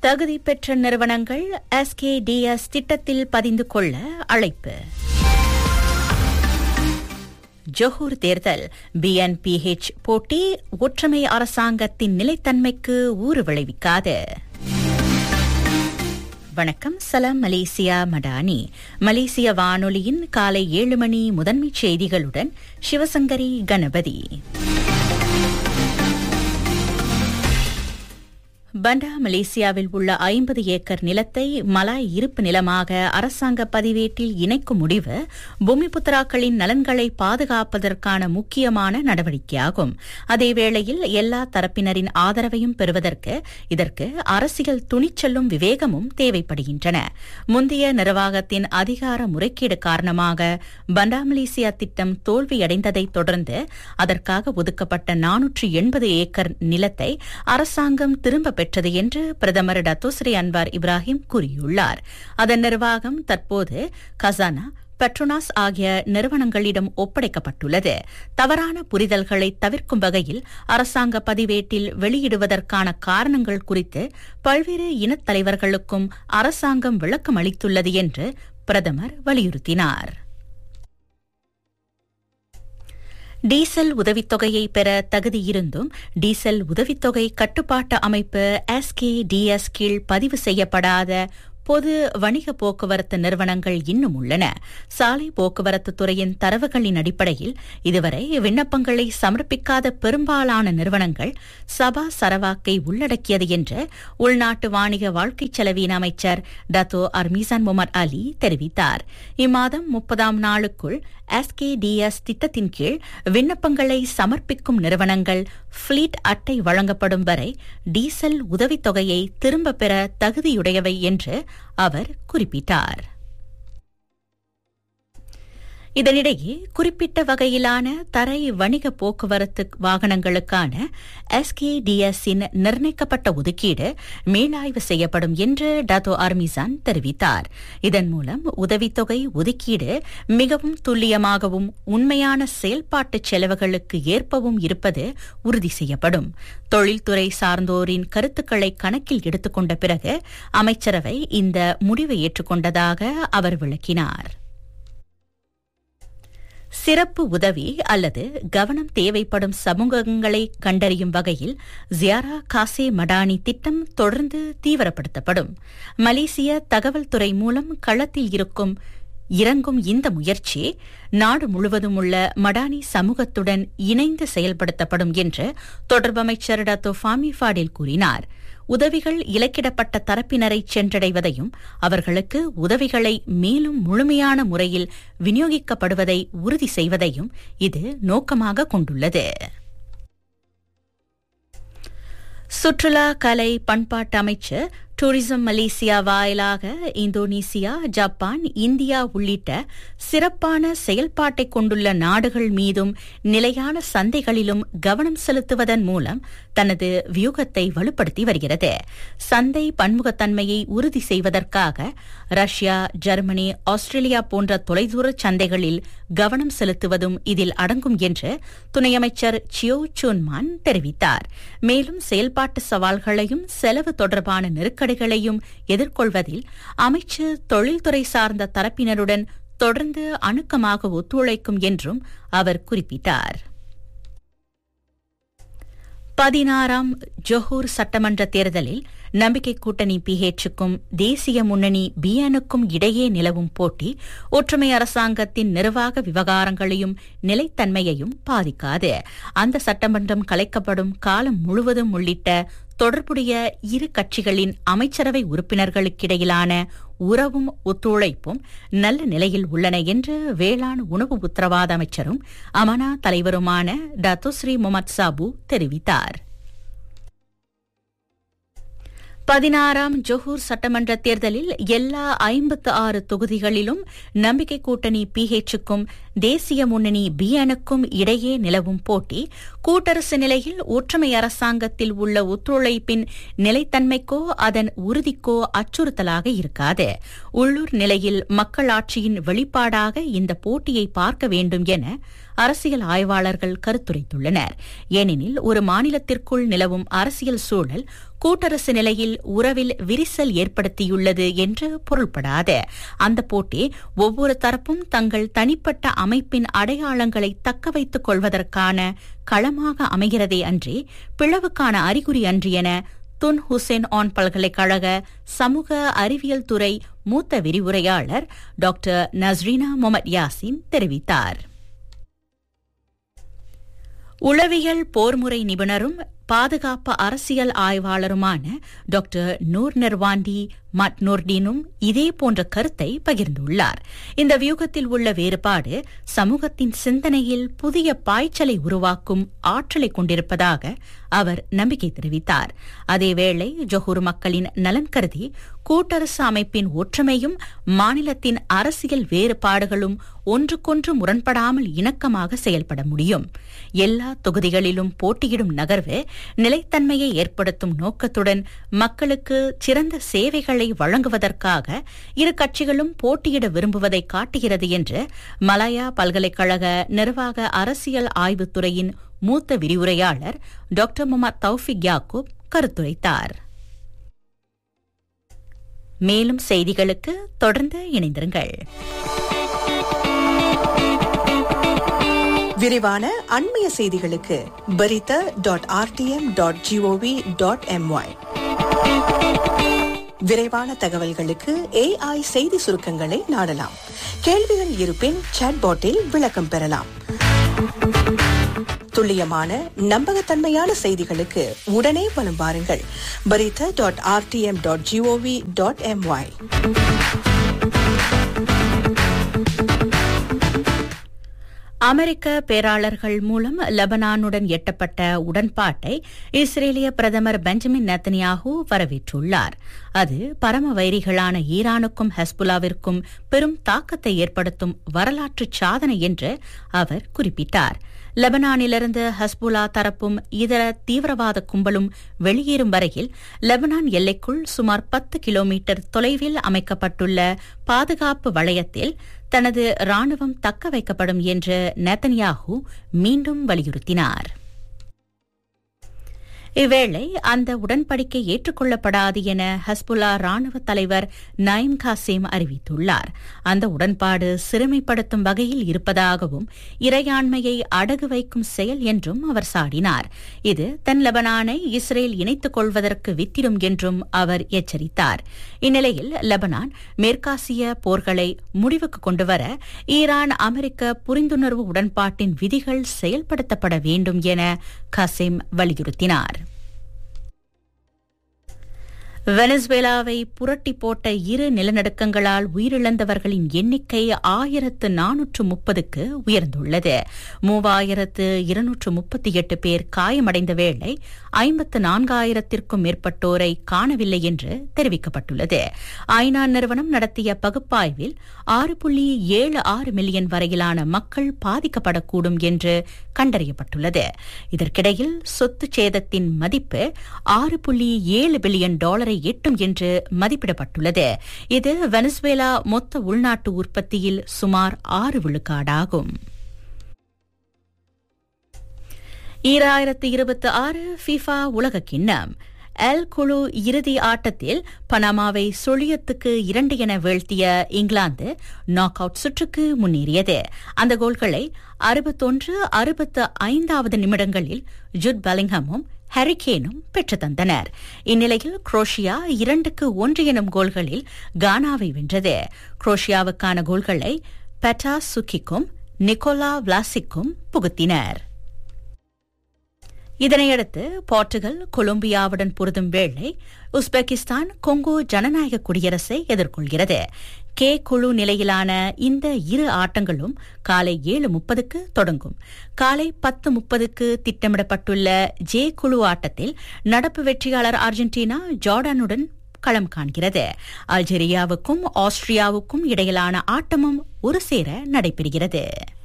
தகுதி பெற்ற நிறுவனங்கள் எஸ்கேடிஎஸ் திட்டத்தில் பதிந்து கொள்ள அழைப்பு ஜொஹூர் தேர்தல் பிஎன்பிஹெச் போட்டி ஒற்றுமை அரசாங்கத்தின் நிலைத்தன்மைக்கு ஊறு விளைவிக்காது வணக்கம் சலாம் மலேசியா மடானி மலேசிய வானொலியின் காலை ஏழு மணி முதன்மைச் செய்திகளுடன் சிவசங்கரி கணபதி பண்டா மலேசியாவில் உள்ள ஐம்பது ஏக்கர் நிலத்தை மலாய் இருப்பு நிலமாக அரசாங்க பதிவேட்டில் இணைக்கும் முடிவு பூமிபுத்திராக்களின் நலன்களை பாதுகாப்பதற்கான முக்கியமான நடவடிக்கையாகும் அதேவேளையில் எல்லா தரப்பினரின் ஆதரவையும் பெறுவதற்கு இதற்கு அரசியல் துணிச்சலும் விவேகமும் தேவைப்படுகின்றன முந்தைய நிர்வாகத்தின் அதிகார முறைகேடு காரணமாக பண்டா மலேசியா திட்டம் தோல்வியடைந்ததைத் தொடர்ந்து அதற்காக ஒதுக்கப்பட்ட நானூற்று எண்பது ஏக்கர் நிலத்தை அரசாங்கம் திரும்ப பெற்றது என்று பிரதமர் டத்தோஸ்ரீ அன்வார் இப்ராஹிம் கூறியுள்ளார் அதன் நிர்வாகம் தற்போது கசானா பெட்ரோனாஸ் ஆகிய நிறுவனங்களிடம் ஒப்படைக்கப்பட்டுள்ளது தவறான புரிதல்களை தவிர்க்கும் வகையில் அரசாங்க பதிவேட்டில் வெளியிடுவதற்கான காரணங்கள் குறித்து பல்வேறு இனத்தலைவர்களுக்கும் அரசாங்கம் விளக்கம் அளித்துள்ளது என்று பிரதமர் வலியுறுத்தினார் டீசல் உதவித்தொகையை பெற தகுதியிருந்தும் டீசல் உதவித்தொகை கட்டுப்பாட்டு அமைப்பு எஸ்கேடிஎஸ் கீழ் பதிவு செய்யப்படாத பொது வணிக போக்குவரத்து நிறுவனங்கள் இன்னும் உள்ளன சாலை போக்குவரத்து துறையின் தரவுகளின் அடிப்படையில் இதுவரை விண்ணப்பங்களை சமர்ப்பிக்காத பெரும்பாலான நிறுவனங்கள் சபா சரவாக்கை உள்ளடக்கியது என்று உள்நாட்டு வாணிக வாழ்க்கை செலவின அமைச்சர் டத்தோ அர்மீசான் முமர் அலி தெரிவித்தார் இம்மாதம் முப்பதாம் நாளுக்குள் எஸ்கேடிஎஸ் திட்டத்தின் கீழ் விண்ணப்பங்களை சமர்ப்பிக்கும் நிறுவனங்கள் ஃபிளீட் அட்டை வழங்கப்படும் வரை டீசல் உதவித்தொகையை திரும்பப் பெற தகுதியுடையவை என்று அவர் குறிப்பிட்டார் இதனிடையே குறிப்பிட்ட வகையிலான தரை வணிக போக்குவரத்து வாகனங்களுக்கான எஸ்கேடிஎஸ்ஸின் நிர்ணயிக்கப்பட்ட ஒதுக்கீடு மேலாய்வு செய்யப்படும் என்று டத்தோ அர்மிசான் தெரிவித்தார் இதன் மூலம் உதவித்தொகை ஒதுக்கீடு மிகவும் துல்லியமாகவும் உண்மையான செயல்பாட்டு செலவுகளுக்கு ஏற்பவும் இருப்பது உறுதி செய்யப்படும் தொழில்துறை சார்ந்தோரின் கருத்துக்களை கணக்கில் எடுத்துக்கொண்ட பிறகு அமைச்சரவை இந்த முடிவை ஏற்றுக்கொண்டதாக அவர் விளக்கினார் சிறப்பு உதவி அல்லது கவனம் தேவைப்படும் சமூகங்களை கண்டறியும் வகையில் ஜியாரா காசே மடானி திட்டம் தொடர்ந்து தீவிரப்படுத்தப்படும் மலேசிய தகவல் துறை மூலம் களத்தில் இருக்கும் இறங்கும் இந்த முயற்சி நாடு முழுவதும் உள்ள மடானி சமூகத்துடன் இணைந்து செயல்படுத்தப்படும் என்று தொடர்பு அமைச்சர் டாத்தோ ஃபாமி ஃபாடில் கூறினார் உதவிகள் இலக்கிடப்பட்ட தரப்பினரை சென்றடைவதையும் அவர்களுக்கு உதவிகளை மேலும் முழுமையான முறையில் விநியோகிக்கப்படுவதை உறுதி செய்வதையும் இது நோக்கமாக கொண்டுள்ளது சுற்றுலா கலை பண்பாட்டு அமைச்சர் டூரிசம் மலேசியா வாயிலாக இந்தோனேசியா ஜப்பான் இந்தியா உள்ளிட்ட சிறப்பான செயல்பாட்டை கொண்டுள்ள நாடுகள் மீதும் நிலையான சந்தைகளிலும் கவனம் செலுத்துவதன் மூலம் தனது வியூகத்தை வலுப்படுத்தி வருகிறது சந்தை பன்முகத்தன்மையை உறுதி செய்வதற்காக ரஷ்யா ஜெர்மனி ஆஸ்திரேலியா போன்ற தொலைதூர சந்தைகளில் கவனம் செலுத்துவதும் இதில் அடங்கும் என்று துணை அமைச்சர் சியோ சூன்மான் தெரிவித்தார் மேலும் செயல்பாட்டு சவால்களையும் செலவு தொடர்பான நெருக்கடிகளையும் எதிர்கொள்வதில் அமைச்சு தொழில்துறை சார்ந்த தரப்பினருடன் தொடர்ந்து அணுக்கமாக ஒத்துழைக்கும் என்றும் அவர் குறிப்பிட்டார் பதினாறாம் ஜொஹூர் சட்டமன்ற தேர்தலில் நம்பிக்கை கூட்டணி பிஹெச்சுக்கும் தேசிய முன்னணி பிஎனுக்கும் இடையே நிலவும் போட்டி ஒற்றுமை அரசாங்கத்தின் நிர்வாக விவகாரங்களையும் நிலைத்தன்மையையும் பாதிக்காது அந்த சட்டமன்றம் கலைக்கப்படும் காலம் முழுவதும் உள்ளிட்ட தொடர்புடைய இரு கட்சிகளின் அமைச்சரவை உறுப்பினர்களுக்கிடையிலான உறவும் ஒத்துழைப்பும் நல்ல நிலையில் உள்ளன என்று வேளாண் உணவு உத்தரவாத அமைச்சரும் அமனா தலைவருமான டத்துஸ்ரீ முகமது சாபு தெரிவித்தார் பதினாறாம் ஜொஹூர் சட்டமன்ற தேர்தலில் எல்லா ஐம்பத்து ஆறு தொகுதிகளிலும் நம்பிக்கை கூட்டணி பிஹெச்சுக்கும் தேசிய முன்னணி பிஎனுக்கும் இடையே நிலவும் போட்டி கூட்டரசு நிலையில் ஒற்றுமை அரசாங்கத்தில் உள்ள ஒத்துழைப்பின் நிலைத்தன்மைக்கோ அதன் உறுதிக்கோ அச்சுறுத்தலாக இருக்காது உள்ளூர் நிலையில் மக்களாட்சியின் வெளிப்பாடாக இந்த போட்டியை பார்க்க வேண்டும் என அரசியல் ஆய்வாளர்கள் கருத்துரைத்துள்ளனர் ஏனெனில் ஒரு மாநிலத்திற்குள் நிலவும் அரசியல் சூழல் கூட்டரசு நிலையில் உறவில் விரிசல் ஏற்படுத்தியுள்ளது என்று பொருள்படாது அந்த போட்டி ஒவ்வொரு தரப்பும் தங்கள் தனிப்பட்ட அமைப்பின் அடையாளங்களை தக்க வைத்துக் கொள்வதற்கான களமாக அமைகிறதே அன்றி பிளவுக்கான அறிகுறி அன்றி என துன் ஹுசேன் ஆன் பல்கலைக்கழக சமூக அறிவியல் துறை மூத்த விரிவுரையாளர் டாக்டர் நஸ்ரீனா முகமது யாசின் தெரிவித்தார் உளவியல் போர்முறை நிபுணரும் பாதுகாப்பு அரசியல் ஆய்வாளருமான டாக்டர் நூர் நெர்வாண்டி மட் நூர்டீனும் இதே போன்ற கருத்தை பகிர்ந்துள்ளார் இந்த வியூகத்தில் உள்ள வேறுபாடு சமூகத்தின் சிந்தனையில் புதிய பாய்ச்சலை உருவாக்கும் ஆற்றலை கொண்டிருப்பதாக அவர் நம்பிக்கை தெரிவித்தார் அதேவேளை ஜொஹூர் மக்களின் நலன் கருதி கூட்டரசு அமைப்பின் ஒற்றுமையும் மாநிலத்தின் அரசியல் வேறுபாடுகளும் ஒன்றுக்கொன்று முரண்படாமல் இணக்கமாக செயல்பட முடியும் எல்லா தொகுதிகளிலும் போட்டியிடும் நகர்வு நிலைத்தன்மையை ஏற்படுத்தும் நோக்கத்துடன் மக்களுக்கு சிறந்த சேவைகளை வழங்குவதற்காக இரு கட்சிகளும் போட்டியிட விரும்புவதை காட்டுகிறது என்று மலாயா பல்கலைக்கழக நிர்வாக அரசியல் ஆய்வுத்துறையின் மூத்த விரிவுரையாளர் டாக்டர் முகமது தௌஃபிக் யாக்கூப் கருத்துரைத்தார் மேலும் செய்திகளுக்கு தொடர்ந்து இணைந்திருங்கள் விரிவான அண்மைய செய்திகளுக்கு Berita dot RTM dot GOV dot MY விரைவான தகவல்களுக்கு ஏஐ செய்தி சுருக்கங்களை நாடலாம் கேள்விகள் இருப்பின் சாட்பாட்டில் விளக்கம் பெறலாம் துல்லியமான நம்பகத்தன்மையான செய்திகளுக்கு உடனே வலம் வாருங்கள் Berita dot RTM dot GOV dot MY அமெரிக்க பேராளர்கள் மூலம் லெபனானுடன் எட்டப்பட்ட உடன்பாட்டை இஸ்ரேலிய பிரதமர் பெஞ்சமின் நெத்தனியாகு வரவேற்றுள்ளார் அது பரம வைரிகளான ஈரானுக்கும் ஹெஸ்புல்லாவிற்கும் பெரும் தாக்கத்தை ஏற்படுத்தும் வரலாற்று சாதனை என்று அவர் குறிப்பிட்டார் லெபனானிலிருந்து ஹஸ்புல்லா தரப்பும் இதர தீவிரவாத கும்பலும் வெளியேறும் வரையில் லெபனான் எல்லைக்குள் சுமார் பத்து கிலோமீட்டர் தொலைவில் அமைக்கப்பட்டுள்ள பாதுகாப்பு வளையத்தில் தனது ராணுவம் தக்க வைக்கப்படும் என்று நேத்தன்யாகு மீண்டும் வலியுறுத்தினார் இவ்வேளை அந்த உடன்படிக்கை ஏற்றுக்கொள்ளப்படாது என ஹஸ்புல்லா ராணுவ தலைவர் நயிம் காசிம் அறிவித்துள்ளார் அந்த உடன்பாடு சிறுமைப்படுத்தும் வகையில் இருப்பதாகவும் இறையாண்மையை அடகு வைக்கும் செயல் என்றும் அவர் சாடினார் இது தென் லெபனானை இஸ்ரேல் இணைத்துக் கொள்வதற்கு வித்திடும் என்றும் அவர் எச்சரித்தார் இந்நிலையில் லெபனான் மேற்காசிய போர்களை முடிவுக்கு கொண்டுவர ஈரான் அமெரிக்க புரிந்துணர்வு உடன்பாட்டின் விதிகள் செயல்படுத்தப்பட வேண்டும் என கசிம் வலியுறுத்தினார் வெனசுவேலாவை புரட்டி போட்ட இரு நிலநடுக்கங்களால் உயிரிழந்தவர்களின் எண்ணிக்கை ஆயிரத்து நானூற்று முப்பதுக்கு உயர்ந்துள்ளது மூவாயிரத்து இருநூற்று முப்பத்தி எட்டு பேர் காயமடைந்த வேளை ஐம்பத்து நான்காயிரத்திற்கும் மேற்பட்டோரை காணவில்லை என்று தெரிவிக்கப்பட்டுள்ளது ஐநா நிறுவனம் நடத்திய பகுப்பாய்வில் ஆறு புள்ளி ஏழு ஆறு மில்லியன் வரையிலான மக்கள் பாதிக்கப்படக்கூடும் என்று கண்டறியப்பட்டுள்ளது இதற்கிடையில் சொத்து சேதத்தின் மதிப்பு ஆறு புள்ளி ஏழு பில்லியன் டாலரை எட்டும் என்று மதிப்பிடப்பட்டுள்ளது இது வெனசுவேலா மொத்த உள்நாட்டு உற்பத்தியில் சுமார் ஆறு விழுக்காடாகும் ஈராயிரத்து இருபத்தி ஆறு ஃபிஃபா உலக கிண்ணம் எல் குழு இறுதி ஆட்டத்தில் பனாமாவை சுழியத்துக்கு இரண்டு என வீழ்த்திய இங்கிலாந்து நாக் அவுட் சுற்றுக்கு முன்னேறியது அந்த கோல்களை அறுபத்தொன்று அறுபத்து ஐந்தாவது நிமிடங்களில் ஜுட் பெலிங்ஹமும் ஹரிகேனும் பெற்று தந்தனர் இந்நிலையில் குரோஷியா இரண்டுக்கு ஒன்று எனும் கோல்களில் கானாவை வென்றது குரோஷியாவுக்கான கோல்களை பெட்டா சுக்கிக்கும் நிக்கோலா விளாசிக்கும் புகுத்தினர் இதனையடுத்து போர்ச்சுகல் கொலம்பியாவுடன் பொருதும் வேளை உஸ்பெகிஸ்தான் கொங்கோ ஜனநாயக குடியரசை எதிர்கொள்கிறது கே குழு நிலையிலான இந்த இரு ஆட்டங்களும் காலை ஏழு முப்பதுக்கு தொடங்கும் காலை பத்து முப்பதுக்கு திட்டமிடப்பட்டுள்ள ஜே குழு ஆட்டத்தில் நடப்பு வெற்றியாளர் அர்ஜென்டினா ஜார்டானுடன் களம் காண்கிறது அல்ஜீரியாவுக்கும் ஆஸ்திரியாவுக்கும் இடையிலான ஆட்டமும் ஒரு சேர நடைபெறுகிறது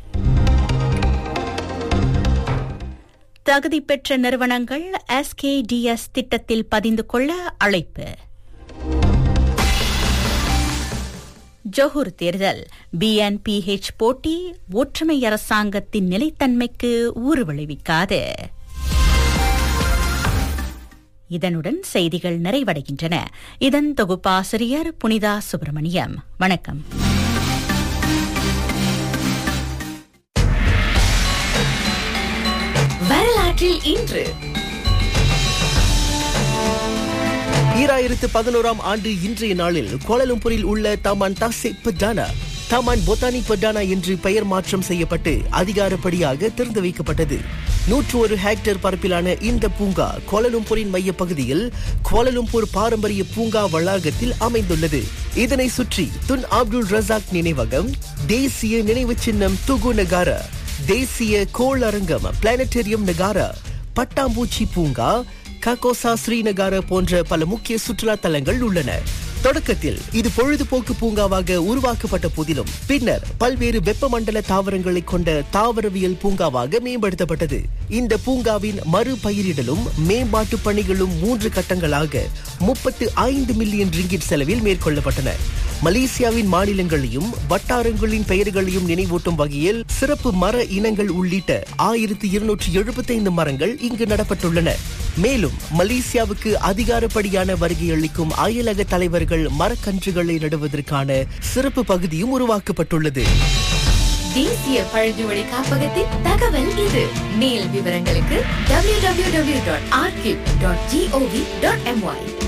தகுதி பெற்ற நிறுவனங்கள் எஸ்கேடிஎஸ் திட்டத்தில் பதிந்து கொள்ள அழைப்பு ஜொஹூர் தேர்தல் பிஎன்பிஹெச் போட்டி ஒற்றுமை அரசாங்கத்தின் நிலைத்தன்மைக்கு ஊறு விளைவிக்காது இதனுடன் செய்திகள் நிறைவடைகின்றன இதன் தொகுப்பாசிரியர் புனிதா சுப்பிரமணியம் வணக்கம் வரலாற்றில் இன்று ஈராயிரத்து பதினோராம் ஆண்டு இன்றைய நாளில் கோலலம்பூரில் உள்ள தமான் தாசே பட்டானா தமான் பொத்தானி பட்டானா என்று பெயர் மாற்றம் செய்யப்பட்டு அதிகாரப்படியாக திறந்து வைக்கப்பட்டது நூற்று ஒரு ஹெக்டேர் பரப்பிலான இந்த பூங்கா கோலலும்பூரின் மையப்பகுதியில் கோலலும்பூர் பாரம்பரிய பூங்கா வளாகத்தில் அமைந்துள்ளது இதனை சுற்றி துன் அப்துல் ரசாக் நினைவகம் தேசிய நினைவு சின்னம் துகு நகாரா தேசிய கோள் அரங்கம் பிளானட்டேரியம் நகாரா பட்டாம்பூச்சி பூங்கா ககோசா ஸ்ரீநகார போன்ற பல முக்கிய சுற்றுலா தலங்கள் உள்ளன தொடக்கத்தில் இது பொழுதுபோக்கு பூங்காவாக உருவாக்கப்பட்ட போதிலும் பின்னர் பல்வேறு வெப்பமண்டல தாவரங்களை கொண்ட தாவரவியல் பூங்காவாக மேம்படுத்தப்பட்டது இந்த பூங்காவின் மறுபயிரிடலும் மேம்பாட்டு பணிகளும் மூன்று கட்டங்களாக முப்பத்து ஐந்து மில்லியன் ரிங்கிட் செலவில் மேற்கொள்ளப்பட்டன மலேசியாவின் மாநிலங்களையும் வட்டாரங்களின் பெயர்களையும் நினைவூட்டும் வகையில் சிறப்பு மர இனங்கள் உள்ளிட்ட ஆயிரத்தி இருநூற்றி எழுபத்தைந்து மரங்கள் இங்கு நடப்பட்டுள்ளன மேலும் மலேசியாவுக்கு அதிகாரப்படியான வருகை அளிக்கும் அயலக தலைவர்கள் மரக்கன்றுகளை நடுவதற்கான சிறப்பு பகுதியும் உருவாக்கப்பட்டுள்ளது தேசிய பழங்குடி காப்பகத்தின் தகவல் இது மேல் விவரங்களுக்கு www.archive.gov.my